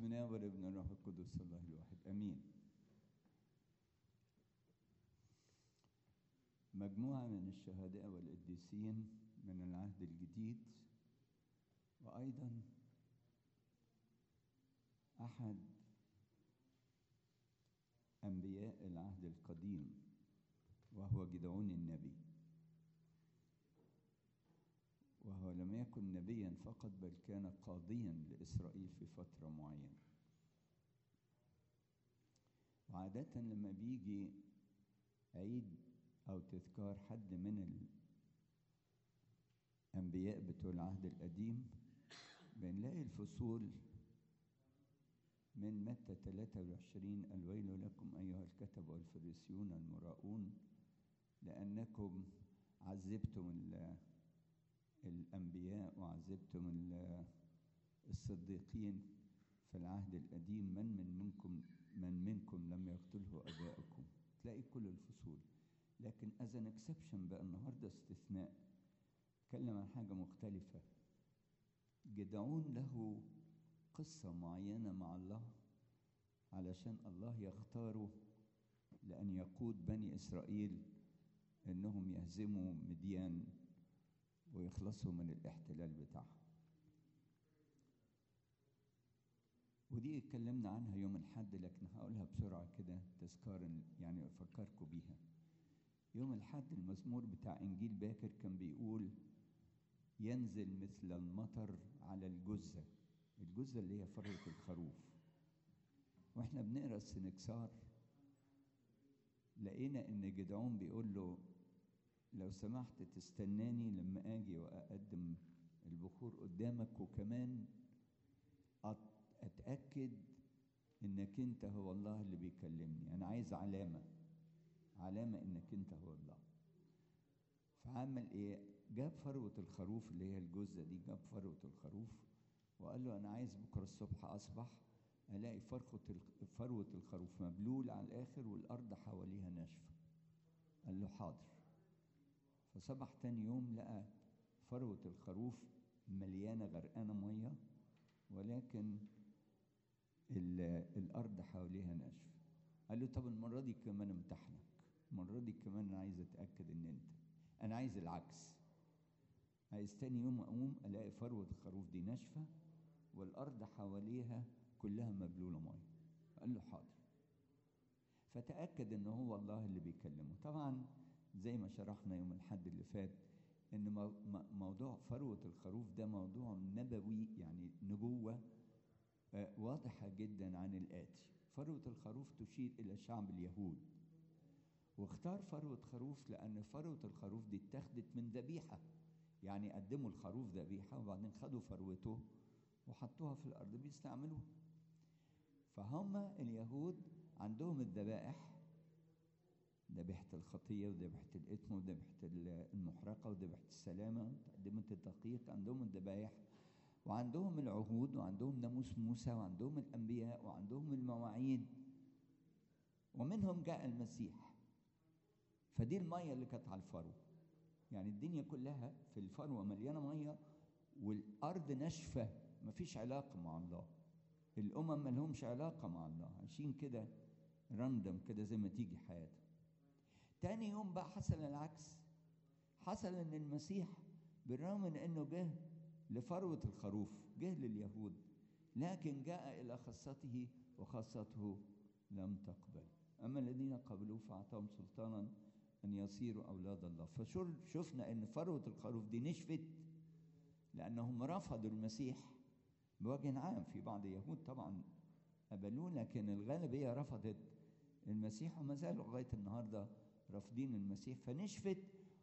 بسم الله والابن والروح القدس الله الواحد امين مجموعه من الشهداء والقديسين من العهد الجديد وايضا احد انبياء العهد القديم وهو جدعون النبي وهو لم يكن نبيا فقط بل كان قاضيا لإسرائيل في فترة معينة وعادة لما بيجي عيد أو تذكار حد من الأنبياء بتوع العهد القديم بنلاقي الفصول من متى 23 الويل لكم أيها الكتب والفريسيون المراؤون لأنكم عذبتم الأنبياء وعذبتم الصديقين في العهد القديم من من منكم من منكم لم يقتله أباؤكم تلاقي كل الفصول لكن as an exception بقى النهارده استثناء اتكلم عن حاجة مختلفة جدعون له قصة معينة مع الله علشان الله يختاره لأن يقود بني إسرائيل إنهم يهزموا مديان ويخلصوا من الاحتلال بتاعهم ودي اتكلمنا عنها يوم الحد لكن هقولها بسرعة كده تذكارا يعني أفكركم بيها يوم الحد المزمور بتاع إنجيل باكر كان بيقول ينزل مثل المطر على الجزة الجزة اللي هي فروة الخروف واحنا بنقرا السنكسار لقينا ان جدعون بيقول له لو سمحت تستناني لما اجي واقدم البخور قدامك وكمان اتاكد انك انت هو الله اللي بيكلمني انا عايز علامه علامه انك انت هو الله فعمل ايه جاب فروه الخروف اللي هي الجزه دي جاب فروه الخروف وقال له انا عايز بكره الصبح اصبح الاقي فرخه فروه الخروف مبلول على الاخر والارض حواليها ناشفه قال له حاضر فصبح تاني يوم لقى فروة الخروف مليانة غرقانة مية ولكن الأرض حواليها ناشفة قال له طب المرة دي كمان امتحنك المرة دي كمان أنا عايز أتأكد إن أنت أنا عايز العكس عايز تاني يوم أقوم ألاقي فروة الخروف دي ناشفة والأرض حواليها كلها مبلولة مية قال له حاضر فتأكد إن هو الله اللي بيكلمه طبعا زي ما شرحنا يوم الحد اللي فات ان موضوع فروة الخروف ده موضوع نبوي يعني نبوة واضحة جدا عن الآتي فروة الخروف تشير إلى شعب اليهود واختار فروة خروف لأن فروة الخروف دي اتخذت من ذبيحة يعني قدموا الخروف ذبيحة وبعدين خدوا فروته وحطوها في الأرض بيستعملوها فهم اليهود عندهم الذبائح ذبيحة الخطية وذبيحة الإثم وذبيحة المحرقة وذبيحة السلامة تقدمة الدقيق عندهم الذبائح وعندهم العهود وعندهم ناموس موسى وعندهم الأنبياء وعندهم المواعيد ومنهم جاء المسيح فدي المية اللي كانت على الفرو يعني الدنيا كلها في الفروة مليانة مية والأرض ناشفة مفيش علاقة مع الله الأمم ملهمش علاقة مع الله عايشين كده راندم كده زي ما تيجي حياتهم تاني يوم بقى حصل العكس حصل ان المسيح بالرغم من انه جه لفروة الخروف جه لليهود لكن جاء الى خاصته وخاصته لم تقبل اما الذين قبلوه فاعطاهم سلطانا ان يصيروا اولاد الله فشفنا ان فروة الخروف دي نشفت لانهم رفضوا المسيح بوجه عام في بعض اليهود طبعا قبلوه لكن الغالبيه رفضت المسيح وما زالوا لغايه النهارده رافضين المسيح فنشفت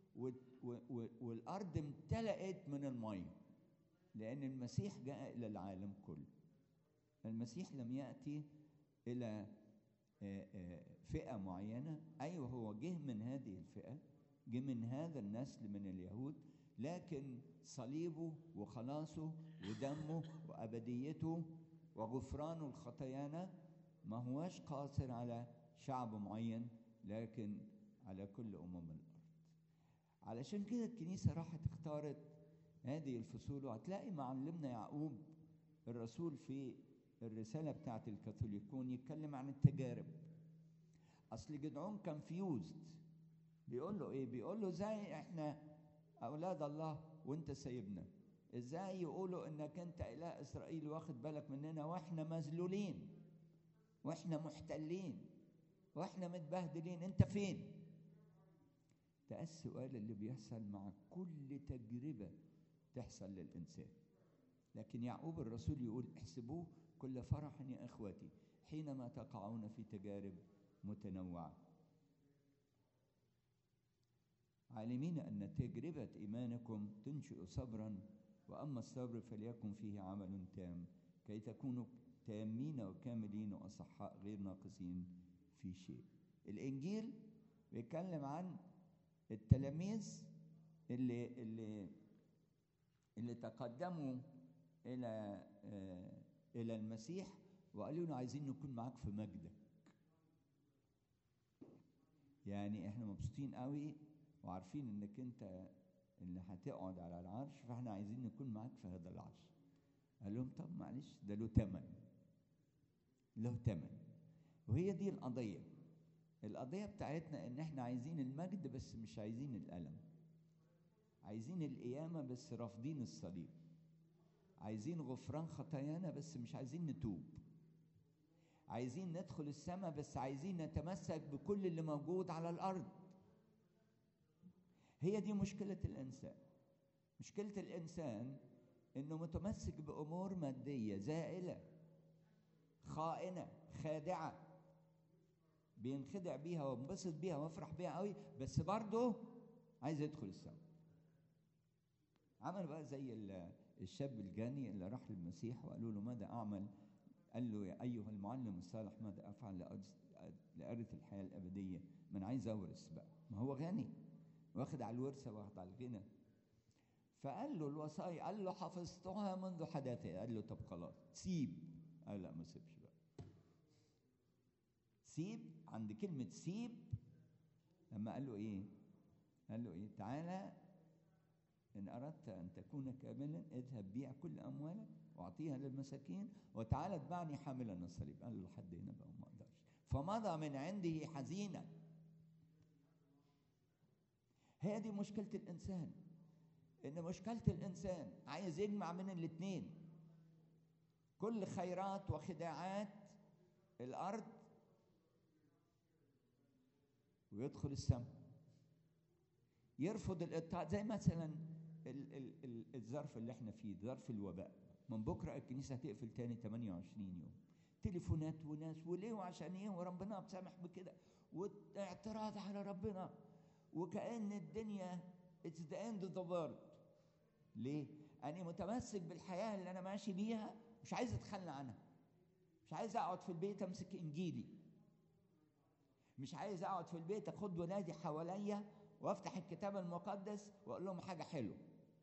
والارض امتلأت من الميه لان المسيح جاء الى العالم كله المسيح لم ياتي الى فئه معينه ايوه هو جه من هذه الفئه جه من هذا النسل من اليهود لكن صليبه وخلاصه ودمه وابديته وغفران الخطايانا ما هواش قاصر على شعب معين لكن على كل أمم الأرض علشان كده الكنيسة راحت اختارت هذه الفصول وهتلاقي معلمنا يعقوب الرسول في الرسالة بتاعت الكاثوليكون يتكلم عن التجارب أصل جدعون كان فيوزد بيقول له إيه بيقول له زي إحنا أولاد الله وأنت سايبنا إزاي يقولوا إنك أنت إله إسرائيل واخد بالك مننا وإحنا مذلولين وإحنا محتلين وإحنا متبهدلين أنت فين ده السؤال اللي بيحصل مع كل تجربة تحصل للإنسان لكن يعقوب الرسول يقول احسبوه كل فرح يا اخوتي حينما تقعون في تجارب متنوعه عالمين ان تجربه ايمانكم تنشئ صبرا واما الصبر فليكن فيه عمل تام كي تكونوا تامين وكاملين واصحاء غير ناقصين في شيء الانجيل بيتكلم عن التلاميذ اللي اللي اللي تقدموا الى آه الى المسيح وقالوا له عايزين نكون معاك في مجدك يعني احنا مبسوطين قوي وعارفين انك انت اللي هتقعد على العرش فاحنا عايزين نكون معاك في هذا العرش قال لهم طب معلش ده له تمن له تمن وهي دي القضية القضية بتاعتنا ان احنا عايزين المجد بس مش عايزين الألم عايزين القيامة بس رافضين الصليب عايزين غفران خطايانا بس مش عايزين نتوب عايزين ندخل السماء بس عايزين نتمسك بكل اللي موجود على الأرض هي دي مشكلة الإنسان مشكلة الإنسان إنه متمسك بأمور مادية زائلة خائنة خادعة بينخدع بيها وينبسط بيها ويفرح بيها قوي بس برضه عايز يدخل السماء عمل بقى زي الشاب الجاني اللي راح للمسيح وقالوا له ماذا أعمل قال له يا أيها المعلم الصالح ماذا أفعل لأرث الحياة الأبدية ما أنا عايز أورث بقى ما هو غني واخد على الورثة واخد على الغنى فقال له الوصايا قال له حفظتها منذ حداثها قال له طب خلاص سيب قال لا ما سيبش بقى سيب عند كلمة سيب لما قال له إيه قال له إيه تعالى إن أردت أن تكون كاملا اذهب بيع كل أموالك واعطيها للمساكين وتعالى اتبعني حاملا الصليب قال له لحد هنا بقى ما اقدرش فمضى من عنده حزينا هي دي مشكلة الإنسان إن مشكلة الإنسان عايز يجمع من الاتنين كل خيرات وخداعات الأرض ويدخل السماء يرفض الاضطهاد زي مثلا ال ال ال الظرف اللي احنا فيه ظرف الوباء من بكره الكنيسه هتقفل تاني 28 يوم تليفونات وناس وليه وعشان ايه وربنا مسامح بكده واعتراض على ربنا وكأن الدنيا اتس ذا اند اوف ذا وورلد ليه؟ أنا متمسك بالحياة اللي أنا ماشي بيها مش عايز أتخلى عنها مش عايز أقعد في البيت أمسك إنجيلي مش عايز أقعد في البيت أخد ولادي حواليا وأفتح الكتاب المقدس وأقول لهم حاجة حلوة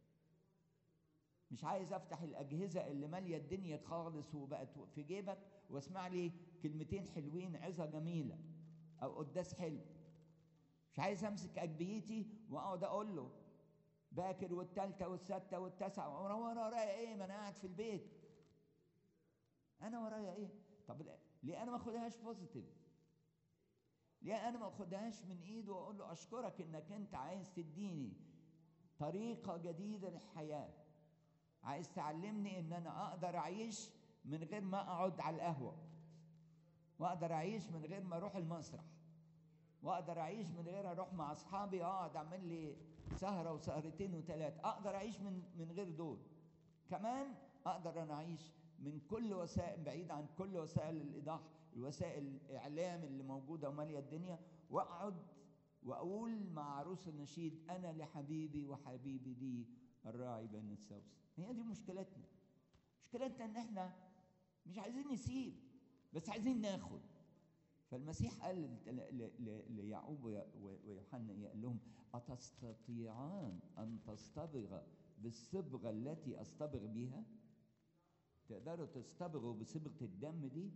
مش عايز أفتح الأجهزة اللي مالية الدنيا خالص وبقت في جيبك واسمع لي كلمتين حلوين عظة جميلة أو قداس حلو مش عايز امسك اجبيتي واقعد اقول له باكر والتالتة والستة والتاسعة ورا ورايا ايه ما انا قاعد في البيت انا ورايا ايه طب ليه انا ما اخدهاش بوزيتيف ليه انا ما اخدهاش من ايده واقول له اشكرك انك انت عايز تديني طريقة جديدة للحياة عايز تعلمني ان انا اقدر اعيش من غير ما اقعد على القهوة واقدر اعيش من غير ما اروح المسرح واقدر اعيش من غير اروح مع اصحابي اقعد اعمل لي سهره وسهرتين وثلاثه اقدر اعيش من من غير دول كمان اقدر انا اعيش من كل وسائل بعيد عن كل وسائل الايضاح الوسائل الاعلام اللي موجوده وماليه الدنيا واقعد واقول مع عروس النشيد انا لحبيبي وحبيبي لي الراعي بين السوس هي دي مشكلتنا مشكلتنا ان احنا مش عايزين نسيب بس عايزين ناخد فالمسيح قال ليعقوب ويوحنا قال لهم أتستطيعان أن تصطبغ بالصبغة التي أصطبغ بها؟ تقدروا تصطبغوا بصبغة الدم دي؟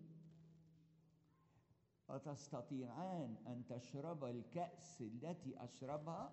أتستطيعان أن تشرب الكأس التي أشربها؟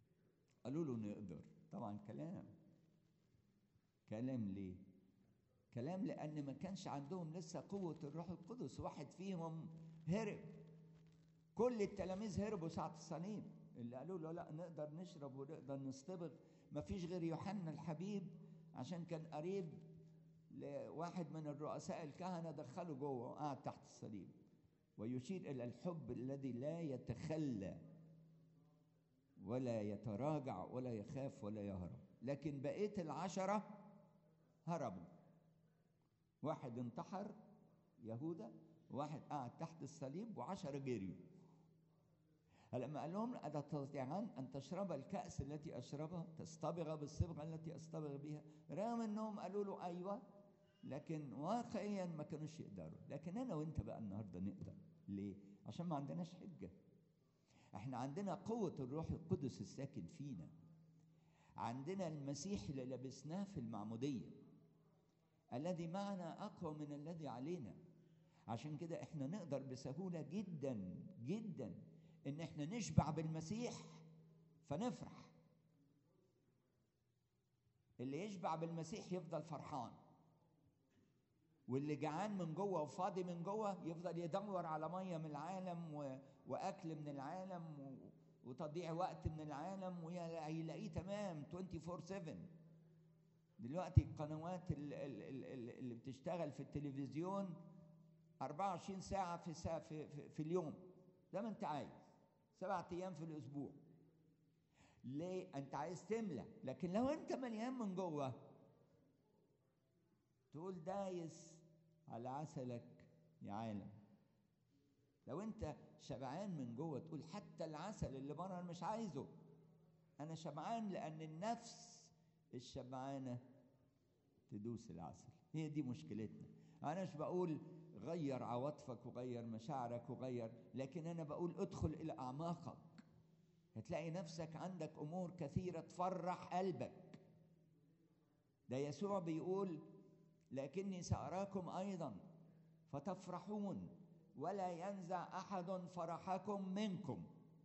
قالوا له نقدر طبعا كلام كلام ليه؟ كلام لان ما كانش عندهم لسه قوه الروح القدس واحد فيهم هرب كل التلاميذ هربوا ساعه الصليب اللي قالوا له لا نقدر نشرب ونقدر نصطبغ ما فيش غير يوحنا الحبيب عشان كان قريب لواحد من الرؤساء الكهنه دخله جوه وقعد تحت الصليب ويشير الى الحب الذي لا يتخلى ولا يتراجع ولا يخاف ولا يهرب لكن بقيه العشره هربوا واحد انتحر يهوذا واحد قعد تحت الصليب وعشرة جريوا لما قال لهم أتستطيعان أن تشرب الكأس التي أشربها تصطبغ بالصبغة التي أصطبغ بها رغم أنهم قالوا له أيوة لكن واقعيا ما كانوش يقدروا لكن أنا وأنت بقى النهاردة نقدر ليه؟ عشان ما عندناش حجة احنا عندنا قوة الروح القدس الساكن فينا عندنا المسيح اللي لبسناه في المعمودية الذي معنا أقوى من الذي علينا عشان كده احنا نقدر بسهولة جدا جدا ان احنا نشبع بالمسيح فنفرح اللي يشبع بالمسيح يفضل فرحان واللي جعان من جوه وفاضي من جوه يفضل يدور على ميه من العالم و... واكل من العالم و... وتضييع وقت من العالم ويلاقيه تمام 24 7 دلوقتي القنوات اللي, اللي بتشتغل في التلفزيون 24 ساعة في, ساعة في, في, في اليوم زي ما أنت عايز سبعة أيام في الأسبوع ليه؟ أنت عايز تملى لكن لو أنت مليان من جوه تقول دايس على عسلك يا عالم لو أنت شبعان من جوه تقول حتى العسل اللي بره أنا مش عايزه أنا شبعان لأن النفس الشبعانة تدوس العسل هي دي مشكلتنا أنا مش بقول غير عواطفك وغير مشاعرك وغير لكن أنا بقول ادخل إلى أعماقك هتلاقي نفسك عندك أمور كثيرة تفرح قلبك ده يسوع بيقول لكني سأراكم أيضا فتفرحون ولا ينزع أحد فرحكم منكم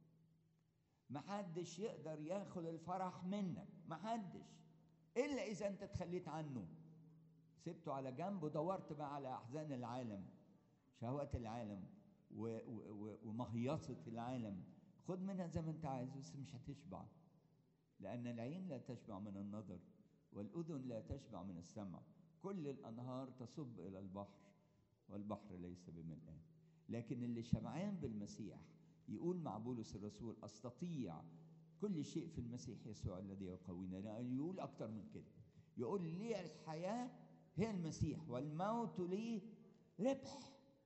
محدش يقدر ياخد الفرح منك محدش إلا إذا أنت تخليت عنه سبته على جنب ودورت بقى على احزان العالم شهوات العالم و و ومهيصه العالم خد منها زي ما انت عايز بس مش هتشبع لان العين لا تشبع من النظر والاذن لا تشبع من السمع كل الانهار تصب الى البحر والبحر ليس بملآن لكن اللي شبعان بالمسيح يقول مع بولس الرسول استطيع كل شيء في المسيح يسوع الذي يقوينا يقول اكتر من كده يقول لي الحياه هي المسيح والموت لي ربح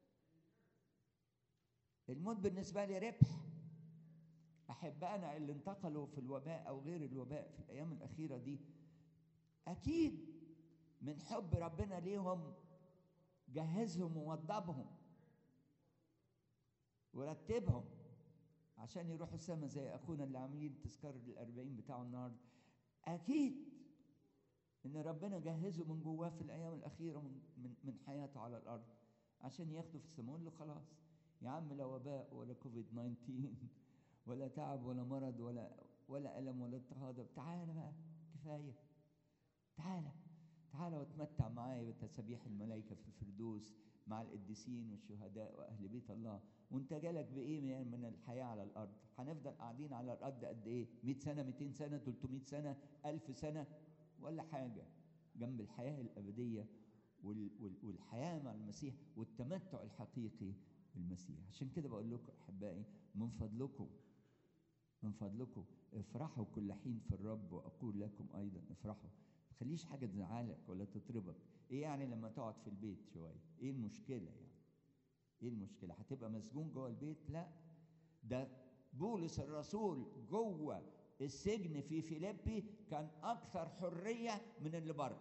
الموت بالنسبة لي ربح أحبائنا اللي انتقلوا في الوباء أو غير الوباء في الأيام الأخيرة دي أكيد من حب ربنا ليهم جهزهم ووضبهم ورتبهم عشان يروحوا السما زي أخونا اللي عاملين تذكار الأربعين بتاعه النهارده أكيد ان ربنا جهزه من جواه في الايام الاخيره من من, من حياته على الارض عشان ياخده في السماء له خلاص يا عم لا وباء ولا كوفيد 19 ولا تعب ولا مرض ولا ولا الم ولا اضطهاد تعالى بقى كفايه تعالى تعالى واتمتع معايا بتسابيح الملائكه في الفردوس مع القديسين والشهداء واهل بيت الله وانت جالك بايه من الحياه على الارض هنفضل قاعدين على الارض قد ايه 100 سنه 200 سنه 300 سنه 1000 سنه ولا حاجة جنب الحياة الأبدية والحياة مع المسيح والتمتع الحقيقي بالمسيح عشان كده بقول لكم أحبائي من فضلكم من فضلكم افرحوا كل حين في الرب وأقول لكم أيضا افرحوا ما تخليش حاجة تزعلك ولا تطربك إيه يعني لما تقعد في البيت شوية إيه المشكلة يعني إيه المشكلة هتبقى مسجون جوه البيت لا ده بولس الرسول جوه السجن في فيليبي كان اكثر حريه من اللي بره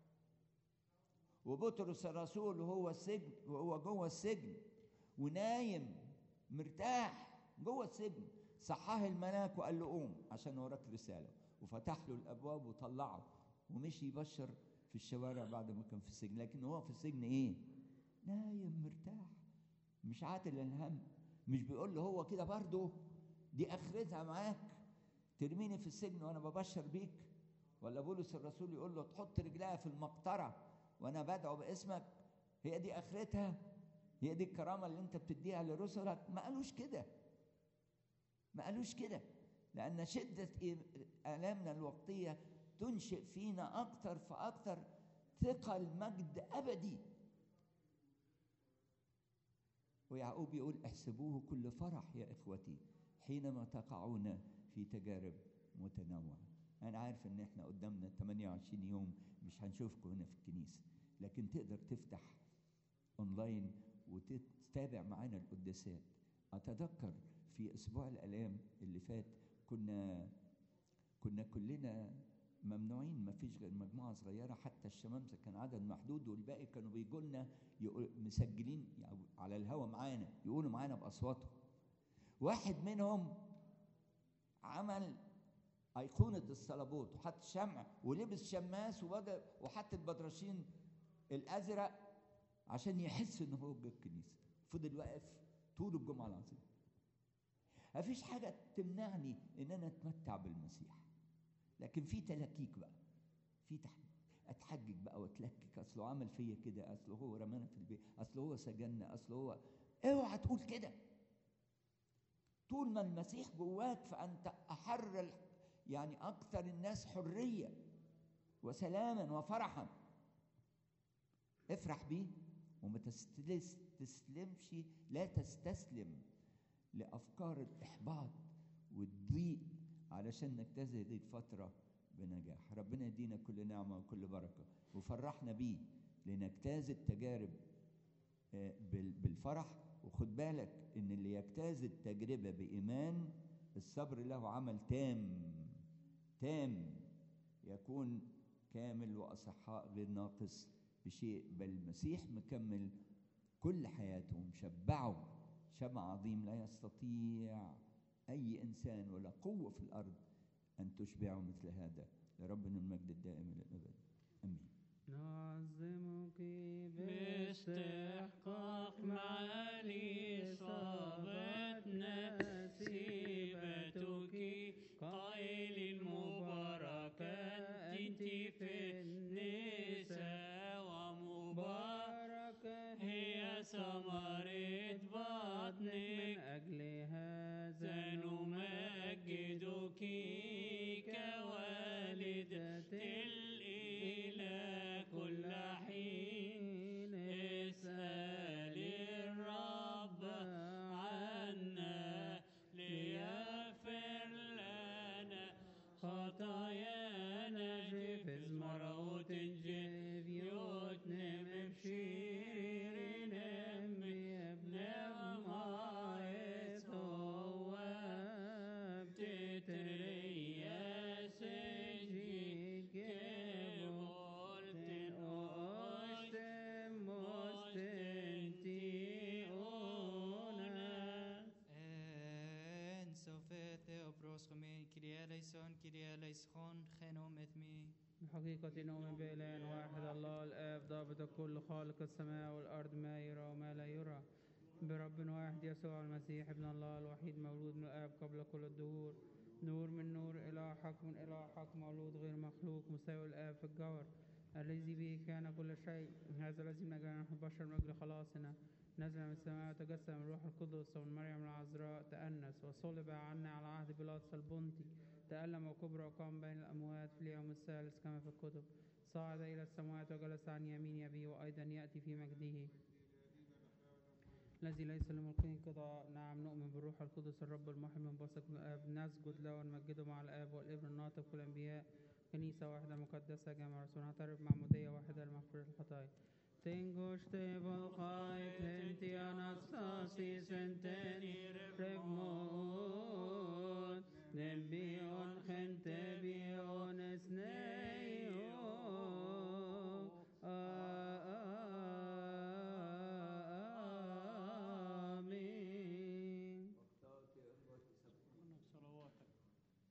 وبطرس الرسول وهو السجن وهو جوه السجن ونايم مرتاح جوه السجن صحاه الملاك وقال له قوم عشان وراك رساله وفتح له الابواب وطلعه ومشي يبشر في الشوارع بعد ما كان في السجن لكن هو في السجن ايه نايم مرتاح مش عاتل الهم مش بيقول له هو كده برضه دي اخرتها معاك ترميني في السجن وانا ببشر بيك ولا بولس الرسول يقول له تحط رجلها في المقطره وانا بدعو باسمك هي دي اخرتها هي دي الكرامه اللي انت بتديها لرسلك ما قالوش كده ما قالوش كده لان شده الامنا الوقتيه تنشئ فينا اكتر فاكتر ثقل مجد ابدي ويعقوب يقول احسبوه كل فرح يا اخوتي حينما تقعون في تجارب متنوعه انا عارف ان احنا قدامنا 28 يوم مش هنشوفكم هنا في الكنيسه لكن تقدر تفتح اونلاين وتتابع معانا القداسات اتذكر في اسبوع الالام اللي فات كنا كنا كلنا ممنوعين ما فيش غير مجموعه صغيره حتى الشمامسه كان عدد محدود والباقي كانوا بيجوا لنا مسجلين على الهوا معانا يقولوا معانا باصواتهم واحد منهم عمل أيقونة الصليبوت وحط شمع ولبس شماس وبدأ وحط البدرشين الأزرق عشان يحس إن هو جه الكنيسة فضل واقف طول الجمعة العظيمة مفيش حاجة تمنعني إن أنا أتمتع بالمسيح لكن في تلاكيك بقى في تحديد اتحجج بقى واتلكك اصله عمل فيا كده اصله هو رمانا في البيت اصله هو سجننا اصله هو اوعى تقول كده طول ما المسيح جواك فانت احر يعني اكثر الناس حريه وسلاما وفرحا افرح بيه وما تستسلمش لا تستسلم لافكار الاحباط والضيق علشان نجتاز هذه الفتره بنجاح ربنا يدينا كل نعمه وكل بركه وفرحنا بيه لنجتاز التجارب بالفرح وخد بالك ان اللي يجتاز التجربه بايمان الصبر له عمل تام تام يكون كامل واصحاء غير ناقص بشيء بل المسيح مكمل كل حياته ومشبعه شبع عظيم لا يستطيع اي انسان ولا قوه في الارض ان تشبعه مثل هذا لربنا المجد الدائم الى الابد امين نعظمك باستحقاق معالي صابت نسيبتك قائل المباركات انت في النساء ومباركة هي ثمرة بطنك من أجل هذا نمجدك كوالدة الإله كل حين اسأل الرب عنا ليغفر لنا خطايانا جفز مرأوت جف يوتنم بشير نمي ابن مايس هو بتتريا سجي كبولتن أوشتم مستنتيونا En sofet Theopros Chomin, Kyrie eleison, Kyrie eleison, Chenom et mi. بحقيقة نؤمن بإله واحد الله الآب ضابط الكل خالق السماء والأرض ما يرى وما لا يرى برب واحد يسوع المسيح ابن الله الوحيد مولود من الآب قبل كل الدهور نور من نور إلى حق من إلى حق مولود غير مخلوق مساوي الآب في الجوهر الذي به كان كل شيء هذا الذي نجا نحن بشر من أجل خلاصنا نزل من السماء وتجسم من الروح القدس ومن مريم العذراء تأنس وصلب عنا على عهد بيلاطس البنطي تألم وكبر وقام بين الأموات في اليوم الثالث كما في الكتب صعد إلى السماوات وجلس عن يمين أبيه وأيضا يأتي في مجده الذي ليس لملقه قضاء نعم نؤمن بالروح القدس الرب المحب من بثق من الآب نسجد له ونمجده مع الآب والابن الناطق والأنبياء كنيسة واحدة مقدسة جامعة رسول نعترف معمودية واحدة لمغفرة الخطايا Tengoš te volkait henti anastasis enteni refmod Nembion gente bion esneio Amen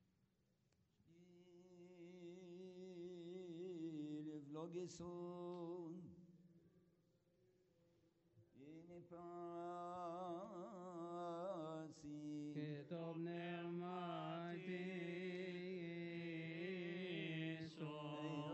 Il vlogeson